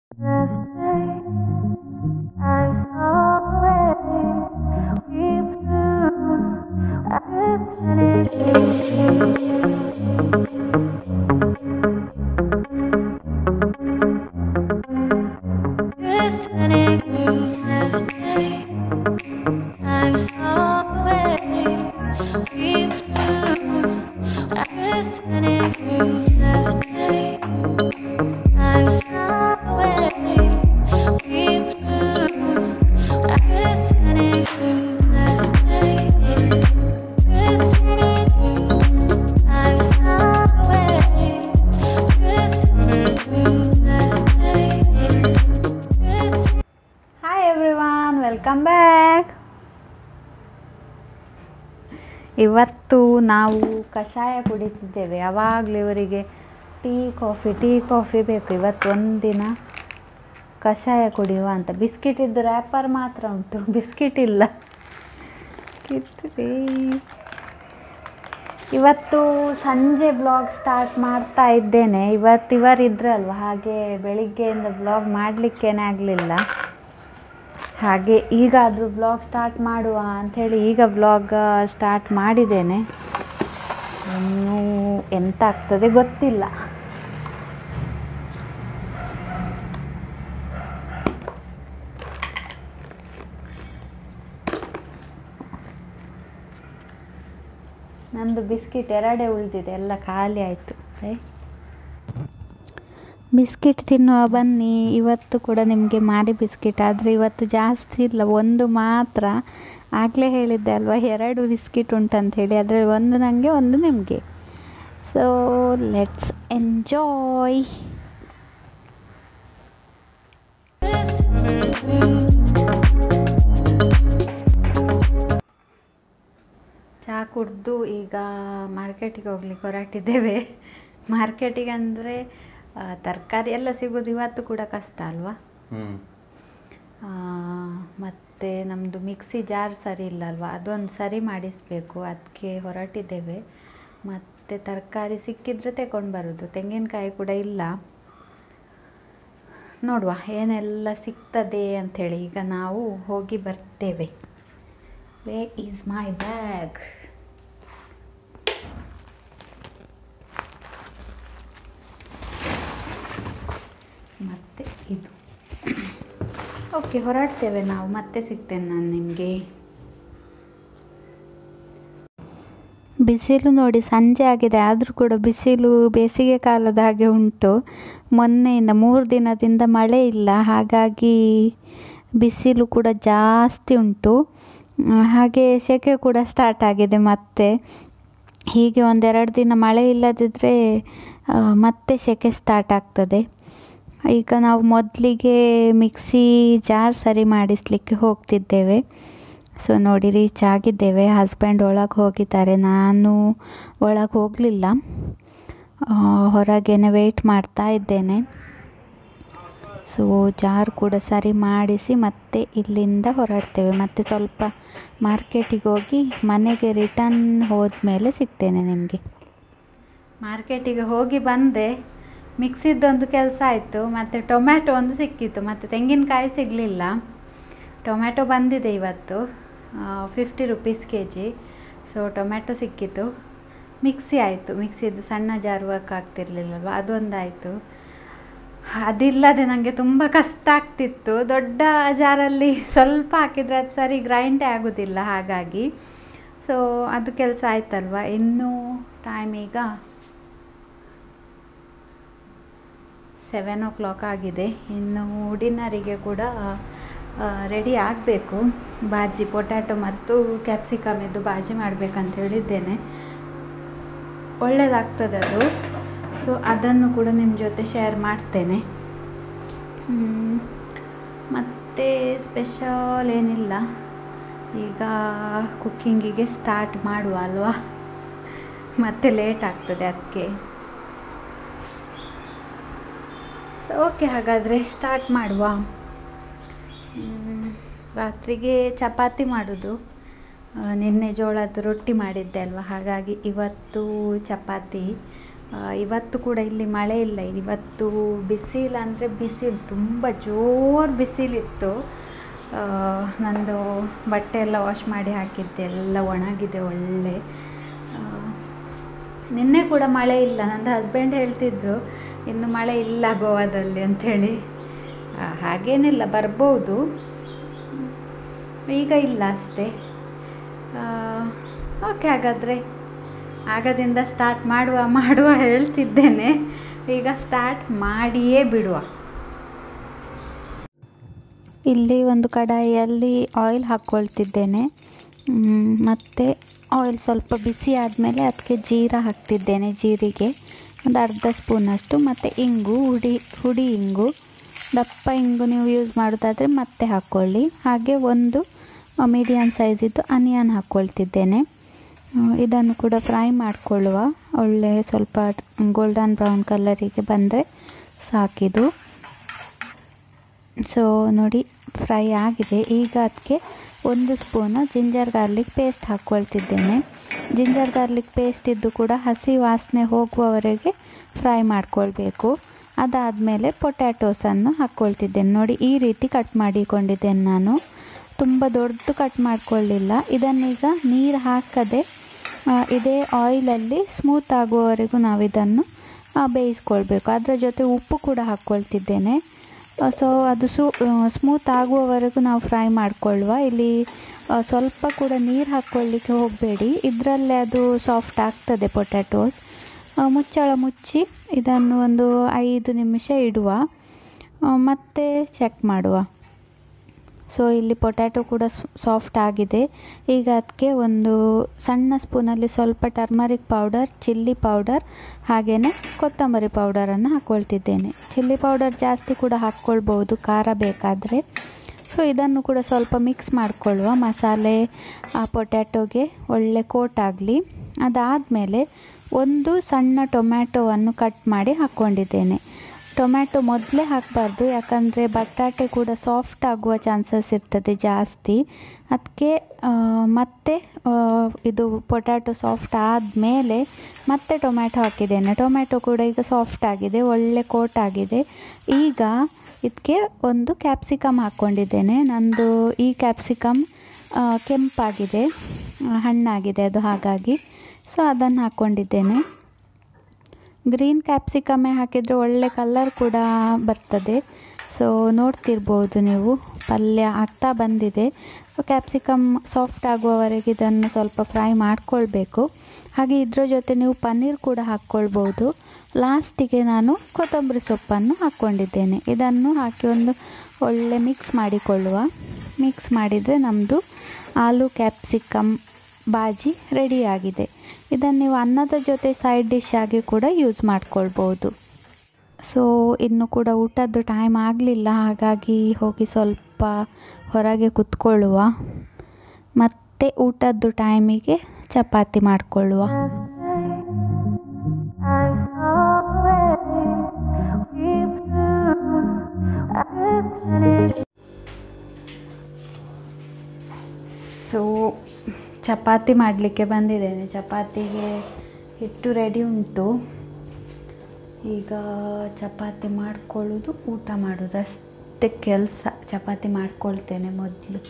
Hi everyone welcome back ಇವತ್ತು ನಾವು ಕಷಾಯ ಕುಡಿತಿದ್ದೇವೆ ಯಾವಾಗಲೂ ಇವರಿಗೆ ಟೀ ಕಾಫಿ ಟೀ ಕಾಫಿ ಬೇಕು ಇವತ್ತು ಒಂದಿನ ಕಷಾಯ ಕುಡಿಯುವ ಅಂತ ಬಿಸ್ಕಿಟ್ ಇದ್ದು ರ್ಯಾಪರ್ ಮಾತ್ರ ಉಂಟು ಬಿಸ್ಕಿಟ್ ಇಲ್ಲ ಕಿತ್ರಿ. ಇವತ್ತು ಸಂಜೆ ಬ್ಲಾಗ್ ಸ್ಟಾರ್ಟ್ ಮಾಡ್ತಾ ಇದ್ದೇನೆ ಇವತ್ತು ಇವರಿದ್ರಲ್ವ ಹಾಗೆ ಬೆಳಿಗ್ಗೆಯಿಂದ ಬ್ಲಾಗ್ ಮಾಡಲಿಕ್ಕೇನೆ ಆಗಲಿಲ್ಲ ಹಾಗೆ ಈಗಾದರೂ ಬ್ಲಾಗ್ ಸ್ಟಾರ್ಟ್ ಮಾಡುವ ಅಂಥೇಳಿ ಈಗ ಬ್ಲಾಗ್ ಸ್ಟಾರ್ಟ್ ಮಾಡಿದ್ದೇನೆ ಇನ್ನೂ ಎಂತ ಆಗ್ತದೆ ಗೊತ್ತಿಲ್ಲ ನಂದು ಬಿಸ್ಕಿಟ್ ಎರಡೇ ಉಳಿದಿದೆ ಎಲ್ಲ ಖಾಲಿ ಆಯಿತು ಬಿಸ್ಕಿಟ್ ತಿನ್ನುವ ಬನ್ನಿ ಇವತ್ತು ಕೂಡ ನಿಮಗೆ ಮಾರಿ ಬಿಸ್ಕಿಟ್ ಆದರೆ ಇವತ್ತು ಜಾಸ್ತಿ ಇಲ್ಲ ಒಂದು ಮಾತ್ರ ಆಗಲೇ ಹೇಳಿದ್ದೆ ಅಲ್ವಾ ಎರಡು ಬಿಸ್ಕಿಟ್ ಉಂಟಂತ ಹೇಳಿ ಅದರಲ್ಲಿ ಒಂದು ನನಗೆ ಒಂದು ನಿಮಗೆ ಸೊ ಲೆಟ್ಸ್ ಎಂಜಾಯ್ ಚಹಾ ಕುಡಿದು ಈಗ ಮಾರ್ಕೆಟಿಗೆ ಹೋಗ್ಲಿಕ್ಕೆ ಹೊರಟಿದ್ದೇವೆ ಮಾರ್ಕೆಟಿಗೆ ಅಂದರೆ ತರಕಾರಿ ಎಲ್ಲ ಸಿಗೋದು ಇವತ್ತು ಕೂಡ ಕಷ್ಟ ಅಲ್ವಾ ಹ್ಮ್ ಮತ್ತು ನಮ್ಮದು ಮಿಕ್ಸಿ ಜಾರ್ ಸರಿ ಇಲ್ಲ ಅಲ್ವಾ ಅದೊಂದು ಸರಿ ಮಾಡಿಸಬೇಕು ಅದಕ್ಕೆ ಹೊರಟಿದ್ದೇವೆ ಮತ್ತು ತರಕಾರಿ ಸಿಕ್ಕಿದ್ರೆ ತಗೊಂಡು ಬರೋದು ತೆಂಗಿನಕಾಯಿ ಕೂಡ ಇಲ್ಲ ನೋಡುವ ಏನೆಲ್ಲ ಸಿಗ್ತದೆ ಅಂಥೇಳಿ ಈಗ ನಾವು ಹೋಗಿ ಬರ್ತೇವೆ ವೇ ಈಸ್ ಮೈ ಬ್ಯಾಗ್ ಮತ್ತು ಇದು ಓಕೆ ಹೊರಡ್ತೇವೆ ನಾವು ಮತ್ತೆ ಸಿಗ್ತೇನೆ ನಾನು ನಿಮಗೆ ಬಿಸಿಲು ನೋಡಿ ಸಂಜೆ ಆಗಿದೆ ಆದರೂ ಕೂಡ ಬಿಸಿಲು ಬೇಸಿಗೆ ಕಾಲದ ಹಾಗೆ ಉಂಟು ಮೊನ್ನೆಯಿಂದ ಮೂರು ದಿನದಿಂದ ಮಳೆ ಇಲ್ಲ ಹಾಗಾಗಿ ಬಿಸಿಲು ಕೂಡ ಜಾಸ್ತಿ ಉಂಟು ಆ, ಹಾಗೆ ಸೆಕೆ ಕೂಡ ಸ್ಟಾರ್ಟ್ ಆಗಿದೆ ಮತ್ತೆ ಹೀಗೆ ಒಂದೆರಡು ದಿನ ಮಳೆ ಇಲ್ಲದಿದ್ದರೆ ಆ, ಮತ್ತೆ ಸೆಕೆ ಸ್ಟಾರ್ಟ್ ಆಗ್ತದೆ ಈಗ ನಾವು ಮೊದಲಿಗೆ ಮಿಕ್ಸಿ ಜಾರ್ ಸರಿ ಮಾಡಿಸಲಿಕ್ಕೆ ಹೋಗ್ತಿದ್ದೇವೆ ಸೊ ನೋಡಿ ರೀಚ್ ಆಗಿದ್ದೇವೆ ಹಸ್ಬೆಂಡ್ ಒಳಗೆ ಹೋಗಿದ್ದಾರೆ ನಾನು ಒಳಗೆ ಹೋಗಲಿಲ್ಲ ಹೊರಗೇನೆ ವೆಯ್ಟ್ ಮಾಡ್ತಾ ಇದ್ದೇನೆ ಸೊ ಜಾರ್ ಕೂಡ ಸರಿ ಮಾಡಿಸಿ ಮತ್ತೆ ಇಲ್ಲಿಂದ ಹೊರಡ್ತೇವೆ ಮತ್ತು ಸ್ವಲ್ಪ ಮಾರ್ಕೆಟಿಗೆ ಹೋಗಿ ಮನೆಗೆ ರಿಟರ್ನ್ ಹೋದ್ಮೇಲೆ ಸಿಗ್ತೇನೆ ನಿಮಗೆ ಮಾರ್ಕೆಟಿಗೆ ಹೋಗಿ ಬಂದೆ ಮಿಕ್ಸಿದ್ದೊಂದು ಕೆಲಸ ಆಯಿತು ಮತ್ತು ಟೊಮ್ಯಾಟೊ ಒಂದು ಸಿಕ್ಕಿತ್ತು ಮತ್ತು ತೆಂಗಿನಕಾಯಿ ಸಿಗಲಿಲ್ಲ ಟೊಮ್ಯಾಟೊ ಬಂದಿದೆ ಇವತ್ತು fifty rupees K G so tomato ಸಿಕ್ಕಿತು ಮಿಕ್ಸಿ ಆಯಿತು ಮಿಕ್ಸಿದ್ದು ಸಣ್ಣ ಜಾರ್ ವರ್ಕ್ ಆಗ್ತಿರ್ಲಿಲ್ಲಲ್ವ ಅದೊಂದಾಯಿತು ಅದಿಲ್ಲದೆ ನನಗೆ ತುಂಬ ಕಷ್ಟ ಆಗ್ತಿತ್ತು ದೊಡ್ಡ ಜಾರಲ್ಲಿ ಸ್ವಲ್ಪ ಹಾಕಿದರೆ ಅದು ಸರಿ ಗ್ರೈಂಡೇ ಆಗೋದಿಲ್ಲ ಹಾಗಾಗಿ ಸೊ ಅದು ಕೆಲಸ ಆಯ್ತಲ್ವ ಇನ್ನೂ ಟೈಮ್ ಈಗ ಸೆವೆನ್ ಓ ಕ್ಲಾಕ್ ಆಗಿದೆ ಇನ್ನು ಡಿನ್ನರಿಗೆ ಕೂಡ ರೆಡಿ ಆಗಬೇಕು ಬಾಜಿ ಪೊಟ್ಯಾಟೊ ಮತ್ತು ಕ್ಯಾಪ್ಸಿಕಮ್ ಇದ್ದು ಬಾಜಿ ಮಾಡಬೇಕಂತ ಹೇಳಿದ್ದೇನೆ ಒಳ್ಳೆಯದಾಗ್ತದೆ ಅದು ಸೊ ಅದನ್ನು ಕೂಡ ನಿಮ್ಮ ಜೊತೆ ಶೇರ್ ಮಾಡ್ತೇನೆ ಹ್ಮ್. ಮತ್ತೆ ಸ್ಪೆಷಲ್ ಏನಿಲ್ಲ ಈಗ ಕುಕ್ಕಿಂಗಿಗೆ ಸ್ಟಾರ್ಟ್ ಮಾಡುವ ಅಲ್ವಾ ಮತ್ತೆ ಲೇಟ್ ಆಗ್ತದೆ ಅದಕ್ಕೆ ಸೊ ಓಕೆ ಹಾಗಾದರೆ ಸ್ಟಾರ್ಟ್ ಮಾಡುವ ಹ್ಮ್, ರಾತ್ರಿಗೆ ಚಪಾತಿ ಮಾಡೋದು ಆ, ನಿನ್ನೆ ಜೋಳದ ರೊಟ್ಟಿ ಮಾಡಿದ್ದೆ ಅಲ್ವಾ ಹಾಗಾಗಿ ಇವತ್ತು ಚಪಾತಿ ಆ, ಇವತ್ತು ಕೂಡ ಇಲ್ಲಿ ಮಳೆ ಇಲ್ಲ ಇವತ್ತು ಬಿಸಿಲು ಅಂದರೆ ಬಿಸಿಲು ತುಂಬ ಜೋರು ಬಿಸಿಲಿತ್ತು ಆ, ನಂದು ಬಟ್ಟೆ ಎಲ್ಲ ವಾಶ್ ಮಾಡಿ ಹಾಕಿದ್ದೆ ಎಲ್ಲ ಒಣಗಿದೆ ಒಳ್ಳೆ ಆ, ನಿನ್ನೆ ಕೂಡ ಮಳೆ ಇಲ್ಲ ನಂದು ಹಸ್ಬೆಂಡ್ ಹೇಳ್ತಿದ್ರು ಇನ್ನು ಮಳೆ ಇಲ್ಲ ಗೋವಾದಲ್ಲಿ ಅಂಥೇಳಿ ಆ, ಹಾಗೇನಿಲ್ಲ ಬರ್ಬೋದು ಈಗ ಇಲ್ಲ ಅಷ್ಟೇ ಓಕೆ ಹಾಗಾದರೆ ಆಗದಿಂದ ಸ್ಟಾರ್ಟ್ ಮಾಡುವ ಮಾಡುವ ಹೇಳ್ತಿದ್ದೇನೆ ಈಗ ಸ್ಟಾರ್ಟ್ ಮಾಡಿಯೇ ಬಿಡುವ ಇಲ್ಲಿ ಒಂದು ಕಡಾಯಿಯಲ್ಲಿ ಆಯಿಲ್ ಹಾಕ್ಕೊಳ್ತಿದ್ದೇನೆ ಮ್, ಮತ್ತು ಆಯಿಲ್ ಸ್ವಲ್ಪ ಬಿಸಿ ಆದಮೇಲೆ ಅದಕ್ಕೆ ಜೀರ ಹಾಕ್ತಿದ್ದೇನೆ ಜೀರಿಗೆ ಒಂದು ಅರ್ಧ ಸ್ಪೂನಷ್ಟು ಮತ್ತು ಇಂಗು ಹುಡಿ ಹುಡಿ ಇಂಗು ದಪ್ಪ ಇಂಗು ನೀವು ಯೂಸ್ ಮಾಡೋದಾದರೆ ಮತ್ತೆ ಹಾಕ್ಕೊಳ್ಳಿ ಹಾಗೆ ಒಂದು ಮೀಡಿಯಮ್ ಸೈಜಿದ್ದು ಅನಿಯನ್ ಹಾಕ್ಕೊಳ್ತಿದ್ದೇನೆ ಆ, ಇದನ್ನು ಕೂಡ ಫ್ರೈ ಮಾಡಿಕೊಳ್ಳುವ ಒಳ್ಳೆ ಸ್ವಲ್ಪ ಗೋಲ್ಡನ್ ಬ್ರೌನ್ ಕಲರಿಗೆ ಬಂದರೆ ಸಾಕಿದು ಸೊ ನೋಡಿ ಫ್ರೈ ಆಗಿದೆ ಈಗ ಅದಕ್ಕೆ ಒಂದು ಸ್ಪೂನು ಜಿಂಜರ್ ಗಾರ್ಲಿಕ್ ಪೇಸ್ಟ್ ಹಾಕ್ಕೊಳ್ತಿದ್ದೇನೆ ಜಿಂಜರ್ ಗಾರ್ಲಿಕ್ ಪೇಸ್ಟ್ ಇದ್ದು ಕೂಡ ಹಸಿ ವಾಸನೆ ಹೋಗುವವರೆಗೆ ಫ್ರೈ ಮಾಡ್ಕೊಳ್ಬೇಕು ಅದಾದಮೇಲೆ ಪೊಟ್ಯಾಟೋಸನ್ನು ಹಾಕ್ಕೊಳ್ತಿದ್ದೇನೆ ನೋಡಿ ಈ ರೀತಿ ಕಟ್ ಮಾಡಿಕೊಂಡಿದ್ದೇನೆ ನಾನು ತುಂಬ ದೊಡ್ಡದು ಕಟ್ ಮಾಡ್ಕೊಳ್ಳಿಲ್ಲ ಇದನ್ನೀಗ ನೀರು ಹಾಕದೆ ಆ, ಇದೇ ಆಯಿಲಲ್ಲಿ ಸ್ಮೂತ್ ಆಗುವವರೆಗೂ ನಾವು ಇದನ್ನು ಆ, ಬೇಯಿಸ್ಕೊಳ್ಬೇಕು ಅದರ ಜೊತೆ ಉಪ್ಪು ಕೂಡ ಹಾಕ್ಕೊಳ್ತಿದ್ದೇನೆ ಸೊ ಅದು ಸು ಸ್ಮೂತ್ ಆಗುವವರೆಗೂ ನಾವು ಫ್ರೈ ಮಾಡಿಕೊಳ್ಳುವ ಇಲ್ಲಿ ಆ, ಸ್ವಲ್ಪ ಕೂಡ ನೀರು ಹಾಕ್ಕೊಳ್ಳಿಕ್ಕೆ ಹೋಗಬೇಡಿ ಇದರಲ್ಲೇ ಅದು ಸಾಫ್ಟ್ ಆಗ್ತದೆ ಪೊಟ್ಯಾಟೋಸ್ ಆ, ಮುಚ್ಚಳ ಮುಚ್ಚಿ ಇದನ್ನು ಒಂದು ಐದು ನಿಮಿಷ ಇಡುವ ಆ, ಮತ್ತೆ ಚೆಕ್ ಮಾಡುವ ಸೊ ಇಲ್ಲಿ ಪೊಟ್ಯಾಟೊ ಕೂಡ ಸಾಫ್ಟ್ ಆಗಿದೆ ಈಗ ಅದಕ್ಕೆ ಒಂದು ಸಣ್ಣ ಸ್ಪೂನಲ್ಲಿ ಸ್ವಲ್ಪ ಟರ್ಮರಿಕ್ ಪೌಡರ್ ಚಿಲ್ಲಿ ಪೌಡರ್ ಹಾಗೆಯೇ ಕೊತ್ತಂಬರಿ ಪೌಡರನ್ನು ಹಾಕ್ಕೊಳ್ತಿದ್ದೇನೆ ಚಿಲ್ಲಿ ಪೌಡರ್ ಜಾಸ್ತಿ ಕೂಡ ಹಾಕ್ಕೊಳ್ಬೋದು ಖಾರ ಬೇಕಾದರೆ ಸೊ ಇದನ್ನು ಕೂಡ ಸ್ವಲ್ಪ ಮಿಕ್ಸ್ ಮಾಡಿಕೊಳ್ಳುವ ಮಸಾಲೆ ಆ ಪೊಟ್ಯಾಟೊಗೆ ಒಳ್ಳೆ ಕೋಟ್ ಆಗಲಿ ಅದಾದಮೇಲೆ ಒಂದು ಸಣ್ಣ ಟೊಮ್ಯಾಟೊವನ್ನು ಕಟ್ ಮಾಡಿ ಹಾಕ್ಕೊಂಡಿದ್ದೇನೆ ಟೊಮ್ಯಾಟೊ ಮೊದಲೇ ಹಾಕಬಾರ್ದು ಯಾಕಂದರೆ ಬಟಾಟೆ ಕೂಡ ಸಾಫ್ಟ್ ಆಗುವ ಚಾನ್ಸಸ್ ಇರ್ತದೆ ಜಾಸ್ತಿ ಅದಕ್ಕೆ ಮತ್ತೆ ಆ, ಇದು ಪೊಟ್ಯಾಟೊ ಸಾಫ್ಟ್ ಆದಮೇಲೆ ಮತ್ತೆ ಟೊಮ್ಯಾಟೊ ಹಾಕಿದ್ದೇನೆ ಟೊಮ್ಯಾಟೊ ಕೂಡ ಈಗ ಸಾಫ್ಟ್ ಆಗಿದೆ ಒಳ್ಳೆ ಕೋಟ್ ಆಗಿದೆ ಈಗ ಇದಕ್ಕೆ ಒಂದು ಕ್ಯಾಪ್ಸಿಕಮ್ ಹಾಕ್ಕೊಂಡಿದ್ದೇನೆ ನಂದು ಈ ಕ್ಯಾಪ್ಸಿಕಮ್ ಆ, ಕೆಂಪಾಗಿದೆ ಆ, ಹಣ್ಣಾಗಿದೆ ಅದು ಹಾಗಾಗಿ ಸೊ ಅದನ್ನು ಹಾಕ್ಕೊಂಡಿದ್ದೇನೆ ಗ್ರೀನ್ ಕ್ಯಾಪ್ಸಿಕಮ್ಮೇ ಹಾಕಿದರೆ ಒಳ್ಳೆ ಕಲರ್ ಕೂಡ ಬರ್ತದೆ ಸೊ ನೋಡ್ತಿರ್ಬೋದು ನೀವು ಪಲ್ಯ ಆಗ್ತಾ ಬಂದಿದೆ ಕ್ಯಾಪ್ಸಿಕಮ್ ಸಾಫ್ಟ್ ಆಗುವವರೆಗೆ ಇದನ್ನು ಸ್ವಲ್ಪ ಫ್ರೈ ಮಾಡ್ಕೊಳ್ಬೇಕು ಹಾಗೆ ಇದ್ರ ಜೊತೆ ನೀವು ಪನ್ನೀರ್ ಕೂಡ ಹಾಕ್ಕೊಳ್ಬೋದು ಲಾಸ್ಟಿಗೆ ನಾನು ಕೊತ್ತಂಬರಿ ಸೊಪ್ಪನ್ನು ಹಾಕ್ಕೊಂಡಿದ್ದೇನೆ ಇದನ್ನು ಹಾಕಿ ಒಂದು ಒಳ್ಳೆ ಮಿಕ್ಸ್ ಮಾಡಿಕೊಳ್ಳುವ ಮಿಕ್ಸ್ ಮಾಡಿದರೆ ನಮ್ಮದು ಆಲೂ ಕ್ಯಾಪ್ಸಿಕಮ್ ಬಾಜಿ ರೆಡಿಯಾಗಿದೆ ಇದನ್ನು ನೀವು ಅನ್ನದ ಜೊತೆ ಸೈಡ್ ಡಿಶ್ ಆಗಿ ಕೂಡ ಯೂಸ್ ಮಾಡ್ಕೊಳ್ಬೋದು ಸೊ ಇನ್ನು ಕೂಡ ಊಟದ್ದು ಟೈಮ್ ಆಗಲಿಲ್ಲ ಹಾಗಾಗಿ ಹೋಗಿ ಸ್ವಲ್ಪ ಹೊರಗೆ ಕುತ್ಕೊಳ್ಳುವ ಮತ್ತೆ ಊಟದ್ದು ಟೈಮಿಗೆ ಚಪಾತಿ ಮಾಡಿಕೊಳ್ಳುವ ಸೊ ಚಪಾತಿ ಮಾಡಲಿಕ್ಕೆ ಬಂದಿದ್ದೇನೆ ಚಪಾತಿಗೆ ಹಿಟ್ಟು ರೆಡಿ ಉಂಟು ಈಗ ಚಪಾತಿ ಮಾಡ್ಕೊಳ್ಳೋದು ಊಟ ಮಾಡೋದು ಅಷ್ಟೇ ಕೆಲಸ ಚಪಾತಿ ಮಾಡ್ಕೊಳ್ತೇನೆ ಮೊದಲು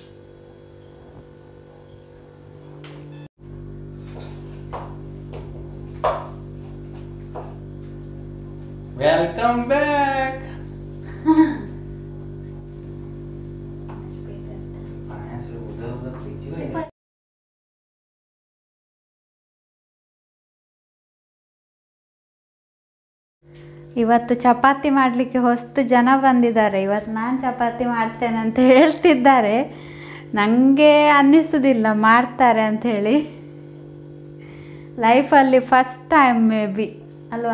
Welcome back. Panas lu betul-betul juga ya. ಇವತ್ತು ಚಪಾತಿ ಮಾಡಲಿಕ್ಕೆ ಹೊಸ್ತು ಜನ ಬಂದಿದ್ದಾರೆ ಇವತ್ತು ನಾನು ಚಪಾತಿ ಮಾಡ್ತೇನೆ ಅಂತ ಹೇಳ್ತಿದ್ದಾರೆ ನನಗೆ ಅನ್ನಿಸೋದಿಲ್ಲ ಮಾಡ್ತಾರೆ ಅಂಥೇಳಿ ಲೈಫಲ್ಲಿ ಫಸ್ಟ್ ಟೈಮ್ ಮೇ ಬಿ ಅಲ್ವಾ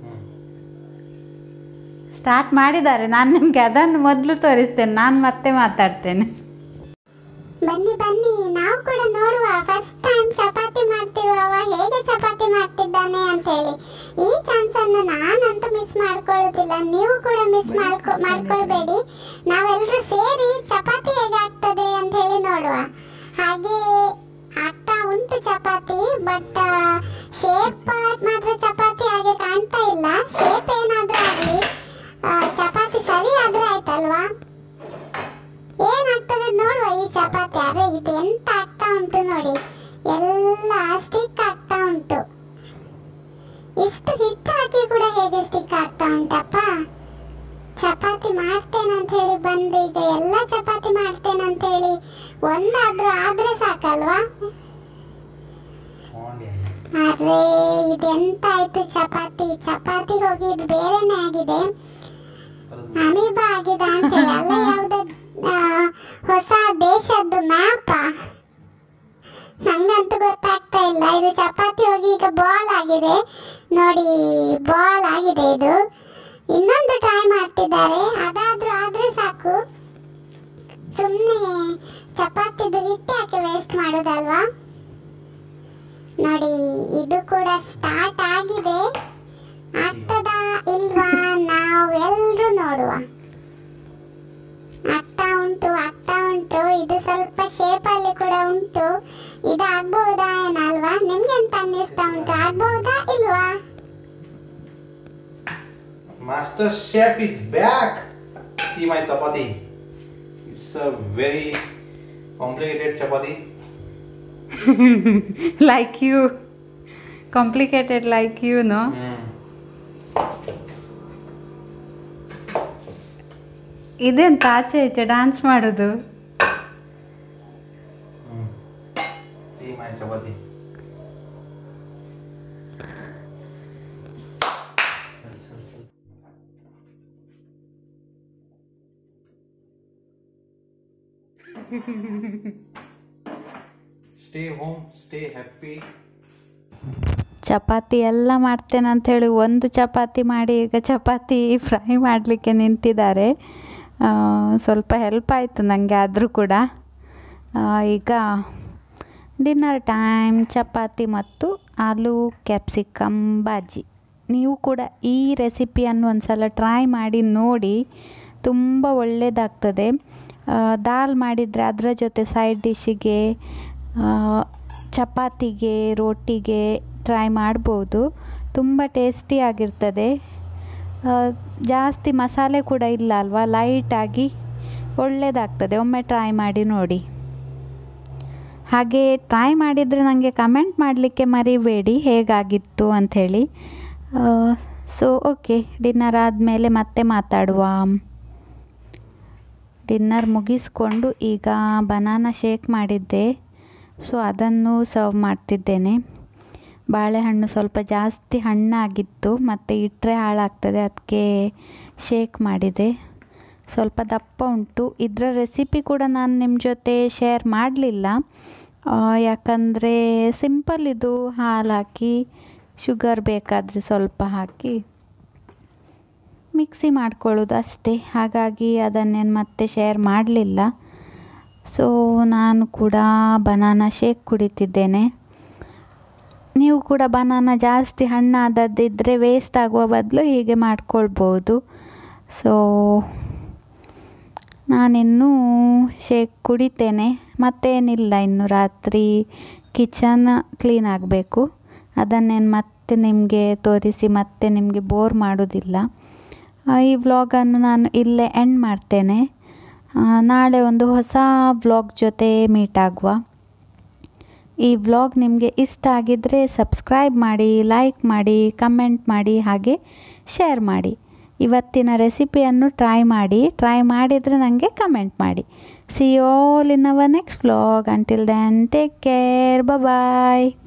ಸ್ಟಾರ್ಟ್ ಮಾಡಿದ್ದಾರೆ ನಾನು ನಿಮಗೆ ಅದನ್ನು ಮೊದಲು ತೋರಿಸ್ತೇನೆ ನಾನು ಮತ್ತೆ ಮಾತಾಡ್ತೇನೆ ಬನ್ನಿ ಬನ್ನಿ ನಾವು ಕೂಡ ನೋಡುವ ಫಸ್ಟ್ ಟೈಮ್ ಚಪಾತಿ ಮಾಡ್ತಿರುವವ ಹೇಗೆ ಚಪಾತಿ ಮಾಡ್ತಿದ್ದಾನೆ ಅಂತ ಹೇಳಿ ಈ ಚಾನ್ಸ್ ಅನ್ನು ನಾನಂತೂ ಮಿಸ್ ಮಾಡ್ಕೊಳ್ಳೋದಿಲ್ಲ ನೀವು ಕೂಡ ಮಿಸ್ ಮಾಡ್ಕೊ ಮಾಡ್ಕೊಳ್ಬೇಡಿ ನಾವೆಲ್ಲರೂ ಸೇರಿ ಚಪಾತಿ ಹೇಗೆ ಆಗ್ತದೆ ಅಂತ ಹೇಳಿ ನೋಡುವ ಹಾಗೆ ಆಗ್ತಾ ಉಂಟು ಚಪಾತಿ ಬಟ್ ಶೇಪ್ ಮಾತ್ರ ಚಪಾತಿ ಹಾಗೆ ಕಾಣ್ತಾ ಇಲ್ಲ ಶೇಪ್ ಏನಾದ್ರೂ ಆಗಲಿ ಚಪಾತಿ ಸರಿ ಆದ್ರೆ ಆಯ್ತಲ್ವಾ ಏನಾಗ್ತದೆ ನೋಡುವ ಈ ಚಪಾತಿ ಅರೆ ಇದು ಎಂತ ಆಗ್ತಾ ಉಂಟು ನೋಡಿ ಎಲ್ಲ ಸ್ಟಿಕ್ ಆಗ್ತಾ ಉಂಟು ಇಷ್ಟು ಹಿಟ್ಟು ಹಾಕಿ ಕೂಡ ಹೇಗೆ ಸ್ಟಿಕ್ ಆಗ್ತಾ ಉಂಟಪ್ಪ ಚಪಾತಿ ಮಾಡ್ತೇನಂತ ಹೇಳಿ ಬಂದು ಈಗ ಎಲ್ಲ ಚಪಾತಿ ಮಾಡ್ತೇನಂತ ಹೇಳಿ ಒಂದಾದ್ರೂ ಆದ್ರೆ ಸಾಕಲ್ವಾ ಅರೆ ಇದೆಂತ ಆಯ್ತು ಚಪಾತಿ ಚಪಾತಿ ಹೋಗಿ ಇದು ಬೇರೆನೆ ಆಗಿದೆ ಅಮೀಬಾ ಆಗಿದೆ ಅಂತ ಹೇಳಿ ಅಲ್ಲ ಯಾವ್ದು ಆ, ಹೊಸ ದೇಶದ್ದು ಮ್ಯಾಪ ನಂಗಂತೂ ಗೊತ್ತಾಗ್ತಾ ಇಲ್ಲ ಇದು ಚಪಾತಿ ಹೋಗಿ ಈಗ ಬಾಲ್ ಆಗಿದೆ ನೋಡಿ ಬಾಲ್ ಆಗಿದೆ ಇದು ಇನ್ನೊಂದು ಟ್ರೈ ಮಾಡ್ತಿದ್ದಾರೆ ಅದಾದ್ರೂ ಆದ್ರೆ ಸಾಕು ಸುಮ್ಮನೆ ಚಪಾತಿದು ಹಿಟ್ಟು ಯಾಕೆ ವೇಸ್ಟ್ ಮಾಡೋದಲ್ವಾ ನೋಡಿ ಇದು ಕೂಡ ಸ್ಟಾರ್ಟ್ ಆಗಿದೆ ಆಗ್ತದಾ ಇಲ್ವಾ ನಾವು ಎಲ್ರು ನೋಡುವ ಆಗ್ತಾ ಉಂಟು ಆಗ್ತಾ ಉಂಟು ಇದು ಸ್ವಲ್ಪ ಶೇಪ್ ಅಲ್ಲಿ ಕೂಡ ಉಂಟು ಇದು ಆಗ್ಬಹುದಾ ಏನಲ್ವಾ ನಿಮ್ಗೆ ಎಂತ ಅನ್ನಿಸ್ತಾ ಉಂಟು ಆಗ್ಬಹುದಾ ಇಲ್ವಾ Master Chef is back. See my chapati. It's a very complicated chapati. like you complicated like you no Mm. ಇದೆಂತ ಆಚೆ ಈಚೆ ಡಾನ್ಸ್ ಮಾಡೋದು Mm. See my chapati. Chal, chal, chal. Stay home, stay happy. Chapati ಎಲ್ಲ ಮಾಡ್ತೇನೆ ಅಂಥೇಳಿ ಒಂದು ಚಪಾತಿ ಮಾಡಿ ಈಗ ಚಪಾತಿ ಫ್ರೈ ಮಾಡಲಿಕ್ಕೆ ನಿಂತಿದ್ದಾರೆ ಆ, ಸ್ವಲ್ಪ ಹೆಲ್ಪ್ ಆಯಿತು ನನಗೆ ಆದರೂ ಕೂಡ ಆ, ಈಗ ಡಿನ್ನರ್ ಟೈಮ್ ಚಪಾತಿ ಮತ್ತು ಆಲೂ ಕ್ಯಾಪ್ಸಿಕಮ್ ಬಾಜಿ ನೀವು ಕೂಡ ಈ ರೆಸಿಪಿಯನ್ನು ಒಂದು ಸಲ ಟ್ರೈ ಮಾಡಿ ನೋಡಿ ತುಂಬ ಒಳ್ಳೆಯದಾಗ್ತದೆ ಆ, ದಾಲ್ ಮಾಡಿದರೆ ಅದರ ಜೊತೆ ಸೈಡ್ ಡಿಶ್ಶಿಗೆ ಚಪಾತಿಗೆ ರೋಟಿಗೆ ಟ್ರೈ ಮಾಡ್ಬೋದು ತುಂಬ ಟೇಸ್ಟಿಯಾಗಿರ್ತದೆ ಆ, ಜಾಸ್ತಿ ಮಸಾಲೆ ಕೂಡ ಇಲ್ಲ ಅಲ್ವಾ ಲೈಟಾಗಿ ಒಳ್ಳೆಯದಾಗ್ತದೆ ಒಮ್ಮೆ ಟ್ರೈ ಮಾಡಿ ನೋಡಿ ಹಾಗೆ ಟ್ರೈ ಮಾಡಿದರೆ ನನಗೆ ಕಮೆಂಟ್ ಮಾಡಲಿಕ್ಕೆ ಮರಿಬೇಡಿ ಹೇಗಾಗಿತ್ತು ಅಂಥೇಳಿ ಸೊ ಓಕೆ ಡಿನ್ನರ್ ಆದಮೇಲೆ ಮತ್ತೆ ಮಾತಾಡುವ ಡಿನ್ನರ್ ಮುಗಿಸ್ಕೊಂಡು ಈಗ ಬನಾನಾ ಶೇಕ್ ಮಾಡಿದ್ದೆ ಸೊ ಅದನ್ನು ಸರ್ವ್ ಮಾಡ್ತಿದ್ದೇನೆ ಬಾಳೆಹಣ್ಣು ಸ್ವಲ್ಪ ಜಾಸ್ತಿ ಹಣ್ಣಾಗಿತ್ತು ಮತ್ತು ಇಟ್ಟರೆ ಹಾಳಾಗ್ತದೆ ಅದಕ್ಕೆ ಶೇಕ್ ಮಾಡಿದೆ ಸ್ವಲ್ಪ ದಪ್ಪ ಉಂಟು ಇದರ ರೆಸಿಪಿ ಕೂಡ ನಾನು ನಿಮ್ಮ ಜೊತೆ ಶೇರ್ ಮಾಡಲಿಲ್ಲ ಯಾಕಂದರೆ ಸಿಂಪಲ್ ಇದು ಹಾಲು ಹಾಕಿ ಶುಗರ್ ಬೇಕಾದರೆ ಸ್ವಲ್ಪ ಹಾಕಿ ಮಿಕ್ಸಿ ಮಾಡ್ಕೊಳ್ಳೋದು ಅಷ್ಟೇ ಹಾಗಾಗಿ ಅದನ್ನೇನು ಮತ್ತೆ ಶೇರ್ ಮಾಡಲಿಲ್ಲ ಸೊ ನಾನು ಕೂಡ ಬನಾನಾ ಶೇಕ್ ಕುಡಿತಿದ್ದೇನೆ ನೀವು ಕೂಡ ಬನಾನ ಜಾಸ್ತಿ ಹಣ್ಣಾದದ್ದಿದ್ದರೆ ವೇಸ್ಟ್ ಆಗುವ ಬದಲು ಹೀಗೆ ಮಾಡ್ಕೊಳ್ಬೋದು ಸೊ ನಾನಿನ್ನೂ ಶೇಕ್ ಕುಡಿತೇನೆ ಮತ್ತೇನಿಲ್ಲ ಇನ್ನು ರಾತ್ರಿ ಕಿಚನ್ ಕ್ಲೀನ್ ಆಗಬೇಕು ಅದನ್ನೇನು ಮತ್ತೆ ನಿಮಗೆ ತೋರಿಸಿ ಮತ್ತೆ ನಿಮಗೆ ಬೋರ್ ಮಾಡೋದಿಲ್ಲ ಆ, ಈ ವ್ಲಾಗನ್ನು ನಾನು ಇಲ್ಲೇ ಎಂಡ್ ಮಾಡ್ತೇನೆ ಆ, ನಾಳೆ ಒಂದು ಹೊಸ ವ್ಲಾಗ್ ಜೊತೆ ಮೀಟ್ ಆಗುವ ಈ ವ್ಲಾಗ್ ನಿಮಗೆ ಇಷ್ಟ ಆಗಿದ್ದರೆ ಸಬ್ಸ್ಕ್ರೈಬ್ ಮಾಡಿ ಲೈಕ್ ಮಾಡಿ ಕಮೆಂಟ್ ಮಾಡಿ ಹಾಗೆ ಶೇರ್ ಮಾಡಿ ಇವತ್ತಿನ ರೆಸಿಪಿಯನ್ನು ಟ್ರೈ ಮಾಡಿ ಟ್ರೈ ಮಾಡಿದರೆ ನನಗೆ ಕಮೆಂಟ್ ಮಾಡಿ see all in our next vlog until then take care bye